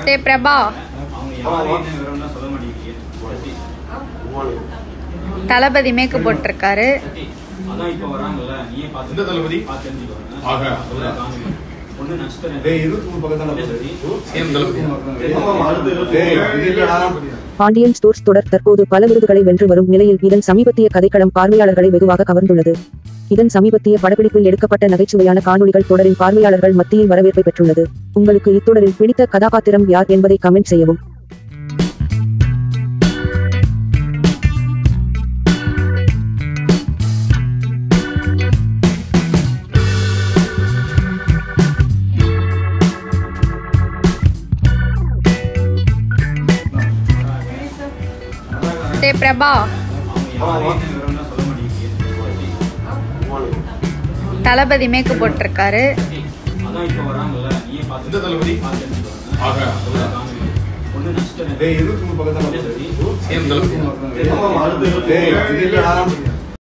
டே பிரபா அவங்க யாரு என்ன விவரம்னா சொல்ல மாட்டேங்கிறீங்க தளபதி மேக்கப் போட்டிருக்காரு சத்தி, அதான் இப்ப வராங்கல்ல நீயே பார்த்து எந்த தளபதி? பார்த்து தெரிஞ்சுக்கோங்க ஆக. அதான் காமிங்க. ஒண்ணு நட்சத்திரம் டேய், இருபத்தி மூணு பக்கம் தானே இல்ல சத்தி. சேம் தளபதி. ஆமா, அடுத்து இருபத்தி டேய், மூணு. இது இல்லடா. பாண்டியன் ஸ்டோர்ஸ் தொடர் தற்போது பல விருதுகளை வென்று வரும் நிலையில் இதன் சமீபத்திய கதைக்களம் பார்வையாளர்களை வெகுவாக கவர்ந்துள்ளது இதன் சமீபத்திய படப்பிடிப்பில் எடுக்கப்பட்ட நகைச்சுவையான காணொளிகள் தொடரின் பார்வையாளர்கள் மத்தியில் வரவேற்பை பெற்றுள்ளது உங்களுக்கு இத்தொடரில் பிடித்த கதாபாத்திரம் யார் என்பதை கமெண்ட் செய்யவும் டே பிரபா அவங்க யாரு என்ன விவரம்னா சொல்ல மாட்டேங்கிறீங்க சத்தி, தளபதி மேக்கப் போட்டிருக்காரு சத்தி, அதான் இப்ப வராங்கல்ல நீயே பார்த்து எந்த தளபதி? பார்த்து தெரிஞ்சுக்கோங்க ஆக. அதான் காமிங்க. ஒண்ணு நட்சத்திரம் டேய், இருபத்தி மூணு பக்கம் தானே இல்ல சத்தி. சேம் தளபதி. ஆமா, அடுத்து இருபத்தி டேய், மூணு. இது இல்லடா.